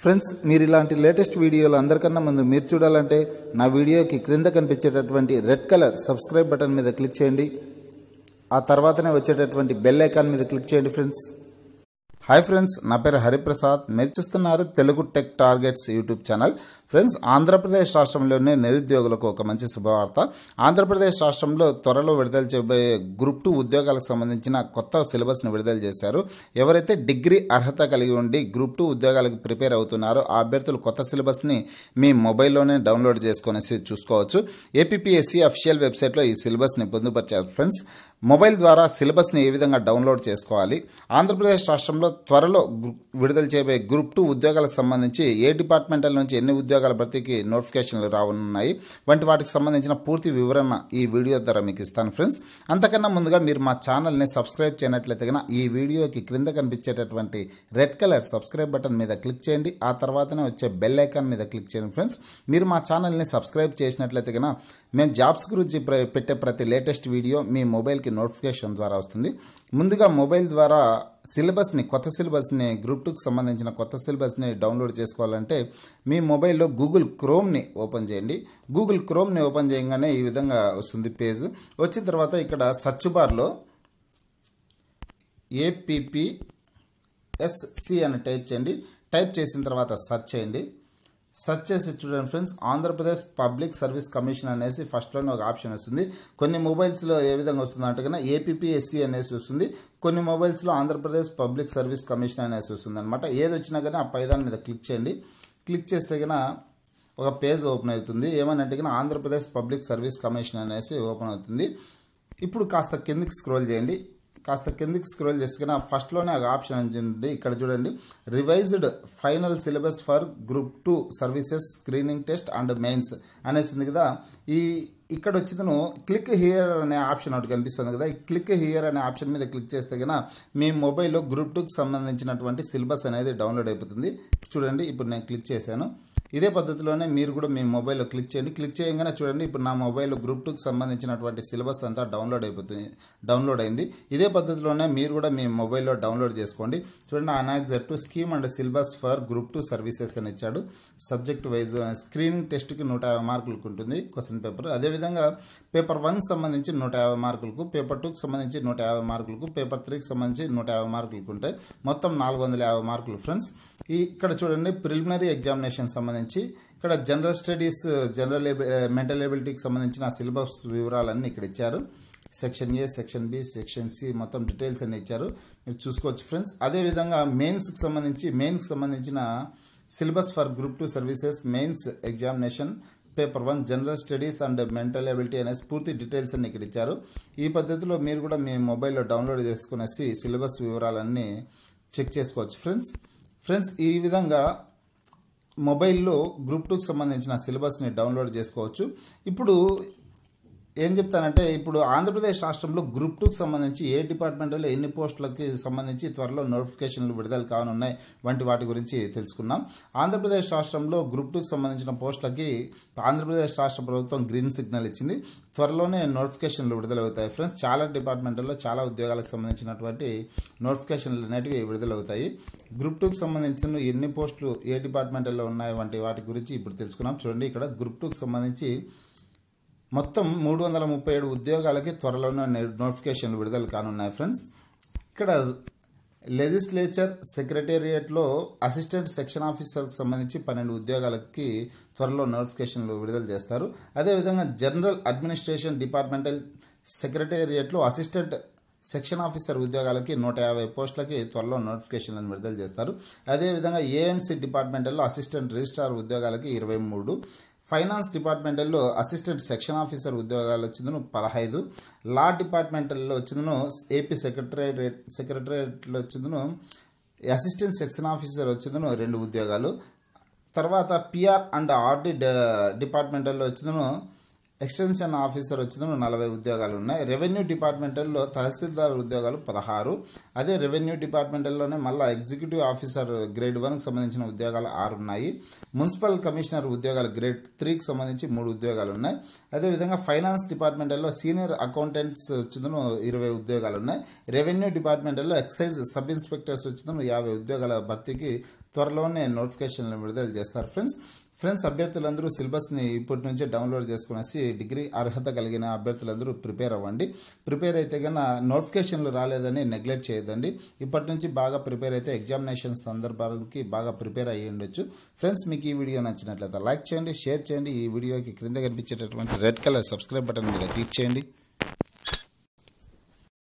friends మీరు ఇలాంటి latest వీడియోలు అందరికన్నా ముందు మీరు చూడాలంటే నా వీడియోకి క్రింద కనిపించేటటువంటి రెడ్ కలర్ సబ్స్క్రైబ్ బటన్ మీద క్లిక్ చేయండి ఆ తర్వాతనే వచ్చేటటువంటి బెల్ ఐకాన్ మీద క్లిక్ చేయండి ఫ్రెండ్స్ హాయ్ ఫ్రెండ్స్ నా పేరు హరిప్రసాద్ మీరు చూస్తున్నారు Telugu tech targets YouTube channel friends Andhra Pradesh రాష్ట్రంలోనే నిరుద్యోగులకు ఒక మంచి శుభవార్త ఆంధ్రప్రదేశ్ రాష్ట్రంలో త్వరలో విడుదల చేయబోయే గ్రూప్ టూ ఉద్యోగాలకు సంబంధించిన కొత్త సిలబస్ను విడుదల చేశారు ఎవరైతే డిగ్రీ అర్హత కలిగి ఉండి గ్రూప్ టూ ఉద్యోగాలకు ప్రిపేర్ అవుతున్నారో ఆ అభ్యర్థులు కొత్త సిలబస్ని మీ మొబైల్లోనే డౌన్లోడ్ చేసుకొనేసి చూసుకోవచ్చు ఏపీఎస్సీ అఫీషియల్ వెబ్సైట్లో ఈ సిలబస్ని పొందుపరిచారు ఫ్రెండ్స్ మొబైల్ ద్వారా సిలబస్ని ఏ విధంగా డౌన్లోడ్ చేసుకోవాలి ఆంధ్రప్రదేశ్ రాష్ట్రంలో త్వరలో గు- విడుదల చేయబోయే గ్రూప్ టూ ఉద్యోగాలకు సంబంధించి ఏ డిపార్ట్మెంటల్ నుంచి ఎన్ని ఉద్యోగాల భర్తీకి నోటిఫికేషన్లు రానున్నాయి వంటి వాటికి సంబంధించిన పూర్తి వివరణ ఈ వీడియో ద్వారా మీకు ఇస్తాను ఫ్రెండ్స్ అంతకన్నా ముందుగా మీరు మా ఛానల్ని సబ్స్క్రైబ్ చేయనట్లయితే కనుక ఈ వీడియోకి క్రింద కనిపించేటటువంటి రెడ్ కలర్ సబ్స్క్రైబ్ బటన్ మీద క్లిక్ చేయండి ఆ తర్వాతనే వచ్చే బెల్ ఐకాన్ మీద క్లిక్ చేయండి ఫ్రెండ్స్ మీరు మా ఛానల్ని సబ్స్క్రైబ్ చేసినట్లయితే కనుక మేము జాబ్స్ గురించి ప్ర- పెట్టే ప్రతి లేటెస్ట్ వీడియో మీ మొబైల్కి నోటిఫికేషన్ ద్వారా వస్తుంది ముందుగా మొబైల్ ద్వారా సిలబస్ని కొత్త సిలబస్ని గ్రూప్ టూకి సంబంధించిన కొత్త సిలబస్ని డౌన్లోడ్ చేసుకోవాలంటే మీ మొబైల్లో గూగుల్ క్రోమ్ని ఓపెన్ చేయండి గూగుల్ క్రోమ్ని ఓపెన్ చేయగానే ఈ విధంగా వస్తుంది పేజ్ వచ్చిన తర్వాత ఇక్కడ సర్చ్ బార్లో ఏపీపీ ఎస్సి అని టైప్ చేయండి టైప్ చేసిన తర్వాత సెర్చ్ చేయండి సెర్చ్ చేసి చూడండి friends Andhra Pradesh public service commission అనేసి ఫస్ట్లోనే ఒక ఆప్షన్ వస్తుంది కొన్ని మొబైల్స్లో ఏ విధంగా వస్తుంది అంటే కన్నా ఏపీఎస్సి అనేసి వస్తుంది కొన్ని మొబైల్స్లో ఆంధ్రప్రదేశ్ పబ్లిక్ సర్వీస్ కమిషన్ అనేసి వస్తుంది అనమాట ఏది వచ్చినా కానీ ఆ పైదాని మీద క్లిక్ చేయండి క్లిక్ చేస్తే కన్నా ఒక పేజ్ ఓపెన్ అవుతుంది ఏమని అంటే కన్నా ఆంధ్రప్రదేశ్ పబ్లిక్ సర్వీస్ కమిషన్ అనేసి ఓపెన్ అవుతుంది ఇప్పుడు కాస్త కిందికి స్క్రోల్ చేయండి కాస్త కిందికి స్క్రోల్ చేస్తే కన్నా ఫస్ట్లోనే ఒక ఆప్షన్ ఉంటుంది ఇక్కడ చూడండి revised final syllabus for group two services screening test and mains అనేసి ఉంది కదా ఈ ఇక్కడ వచ్చిందను క్లిక్ హియర్ అనే ఆప్షన్ ఒకటి కనిపిస్తుంది కదా ఈ క్లిక్ హియర్ అనే ఆప్షన్ మీద క్లిక్ చేస్తే కన్నా మీ మొబైల్లో గ్రూప్ టూకి సంబంధించినటువంటి సిలబస్ అనేది డౌన్లోడ్ అయిపోతుంది చూడండి ఇప్పుడు నేను క్లిక్ చేశాను ఇదే పద్ధతిలోనే మీరు కూడా మీ మొబైల్లో క్లిక్ చేయండి క్లిక్ చేయగానే చూడండి ఇప్పుడు నా మొబైల్లో గ్రూప్ టూకి సంబంధించినటువంటి సిలబస్ అంతా డౌన్లోడ్ అయిపోతుంది డౌన్లోడ్ అయింది ఇదే పద్ధతిలోనే మీరు కూడా మీ మొబైల్లో డౌన్లోడ్ చేసుకోండి చూడండి annexure to scheme and syllabus for group two services అని ఇచ్చాడు సబ్జెక్ట్ వైజ్ స్క్రీనింగ్ టెస్ట్కి నూట యాభై మార్కులకు ఉంటుంది క్వశ్చన్ పేపర్ అదేవిధంగా పేపర్ వన్ సంబంధించి నూట యాభై మార్కులకు పేపర్ టూకి సంబంధించి నూట యాభై మార్కులకు పేపర్ త్రీకి సంబంధించి నూట యాభై మార్కులకు ఉంటాయి మొత్తం నాలుగు వందల యాభై మార్కులు ఫ్రెండ్స్ ఈ ఇక్కడ చూడండి ప్రిలిమినరీ ఎగ్జామినేషన్ సంబంధించి ఇక్కడ జనరల్ స్టడీస్ జనరల్ మెంటల్ ఎబిలిటీకి సంబంధించిన సిలబస్ వివరాలన్నీ ఇక్కడ ఇచ్చారు section A section B section C మొత్తం డీటెయిల్స్ అన్ని ఇచ్చారు మీరు చూసుకోవచ్చు ఫ్రెండ్స్ అదేవిధంగా మెయిన్స్కి సంబంధించి మెయిన్స్కి సంబంధించిన syllabus for group two services mains examination paper one general studies and mental ability అనేసి పూర్తి డీటెయిల్స్ అన్ని ఇక్కడ ఇచ్చారు ఈ పద్ధతిలో మీరు కూడా మీ మొబైల్లో డౌన్లోడ్ చేసుకునేసి సిలబస్ వివరాలన్నీ చెక్ చేసుకోవచ్చు ఫ్రెండ్స్ ఫ్రెండ్స్ ఈ విధంగా మొబైల్లో గ్రూప్ టూకి సంబంధించిన సిలబస్ని డౌన్లోడ్ చేసుకోవచ్చు ఇప్పుడు ఏం చెప్తానంటే ఇప్పుడు ఆంధ్రప్రదేశ్ రాష్ట్రంలో గ్రూప్ టూకి సంబంధించి ఏ డిపార్ట్మెంట్లో ఎన్ని పోస్టులకి సంబంధించి త్వరలో నోటిఫికేషన్లు విడుదల కానున్నాయి వంటి వాటి గురించి తెలుసుకున్నాం ఆంధ్రప్రదేశ్ రాష్ట్రంలో గ్రూప్ టూకి సంబంధించిన పోస్టులకి ఆంధ్రప్రదేశ్ రాష్ట్ర ప్రభుత్వం గ్రీన్ సిగ్నల్ ఇచ్చింది త్వరలోనే నోటిఫికేషన్లు విడుదలవుతాయి ఫ్రెండ్స్ చాలా డిపార్ట్మెంట్లలో చాలా ఉద్యోగాలకు సంబంధించినటువంటి నోటిఫికేషన్లు అనేటివి విడుదలవుతాయి గ్రూప్ టూకి సంబంధించిన ఎన్ని పోస్టులు ఏ డిపార్ట్మెంట్లో ఉన్నాయి వంటి వాటి గురించి ఇప్పుడు తెలుసుకున్నాం చూడండి ఇక్కడ గ్రూప్ టూకి సంబంధించి మొత్తం మూడు వందల ముప్పై ఏడు ఉద్యోగాలకి త్వరలోనే నే- నోటిఫికేషన్లు విడుదల కానున్నాయి ఫ్రెండ్స్ ఇక్కడ లెజిస్లేచర్ సెక్రటేరియట్లో అసిస్టెంట్ సెక్షన్ ఆఫీసర్కి సంబంధించి పన్నెండు ఉద్యోగాలకి త్వరలో నోటిఫికేషన్లు విడుదల చేస్తారు అదేవిధంగా జనరల్ అడ్మినిస్ట్రేషన్ డిపార్ట్మెంటల్ సెక్రటేరియట్లో అసిస్టెంట్ సెక్షన్ ఆఫీసర్ ఉద్యోగాలకి నూట యాభై పోస్టులకి త్వరలో నోటిఫికేషన్లను విడుదల చేస్తారు అదేవిధంగా ఏఎన్సీ డిపార్ట్మెంటల్లో అసిస్టెంట్ రిజిస్ట్రార్ ఉద్యోగాలకి ఇరవై మూడు ఫైనాన్స్ డిపార్ట్మెంటల్లో అసిస్టెంట్ సెక్షన్ ఆఫీసర్ ఉద్యోగాలు వచ్చిందను పదహైదు లా డిపార్ట్మెంటల్లో వచ్చిందను ఏపీ సెక్రటరేట్ సెక్రటరేట్లో వచ్చిందను అసిస్టెంట్ సెక్షన్ ఆఫీసర్ వచ్చిందను రెండు ఉద్యోగాలు తర్వాత పిఆర్ అండ్ ఆర్డి డిపార్ట్మెంటల్లో వచ్చిందను ఎక్స్టెన్షన్ ఆఫీసర్ వచ్చిన నలభై ఉద్యోగాలు ఉన్నాయి రెవెన్యూ డిపార్ట్మెంటల్లో తహసీల్దార్ ఉద్యోగాలు పదహారు అదే రెవెన్యూ డిపార్ట్మెంటల్లోనే మళ్ళీ ఎగ్జిక్యూటివ్ ఆఫీసర్ గ్రేడ్ వన్కి సంబంధించిన ఉద్యోగాలు ఆరు ఉన్నాయి మున్సిపల్ కమిషనర్ ఉద్యోగాలు గ్రేడ్ త్రీకి సంబంధించి మూడు ఉద్యోగాలు ఉన్నాయి అదేవిధంగా ఫైనాన్స్ డిపార్ట్మెంటల్లో సీనియర్ అకౌంటెంట్స్ వచ్చిన ఇరవై ఉద్యోగాలు ఉన్నాయి రెవెన్యూ డిపార్ట్మెంటల్లో ఎక్సైజ్ సబ్ ఇన్స్పెక్టర్స్ వచ్చిన యాభై ఉద్యోగాల భర్తీకి త్వరలోనే నోటిఫికేషన్లు విడుదల చేస్తారు ఫ్రెండ్స్ ఫ్రెండ్స్ అభ్యర్థులందరూ సిలబస్ని ఇప్పటి నుంచే డౌన్లోడ్ చేసుకునేసి డిగ్రీ అర్హత కలిగిన అభ్యర్థులందరూ ప్రిపేర్ అవ్వండి ప్రిపేర్ అయితే కన్నా నోటిఫికేషన్లు రాలేదని నెగ్లెక్ట్ చేయదండి ఇప్పటి నుంచి బాగా ప్రిపేర్ అయితే ఎగ్జామినేషన్ సందర్భాలకి బాగా ప్రిపేర్ అయ్యి ఉండొచ్చు ఫ్రెండ్స్ మీకు ఈ వీడియో నచ్చినట్లయితే లైక్ చేయండి షేర్ చేయండి ఈ వీడియోకి క్రింద కనిపించేటటువంటి రెడ్ కలర్ సబ్స్క్రైబ్ బటన్ మీద క్లిక్ చేయండి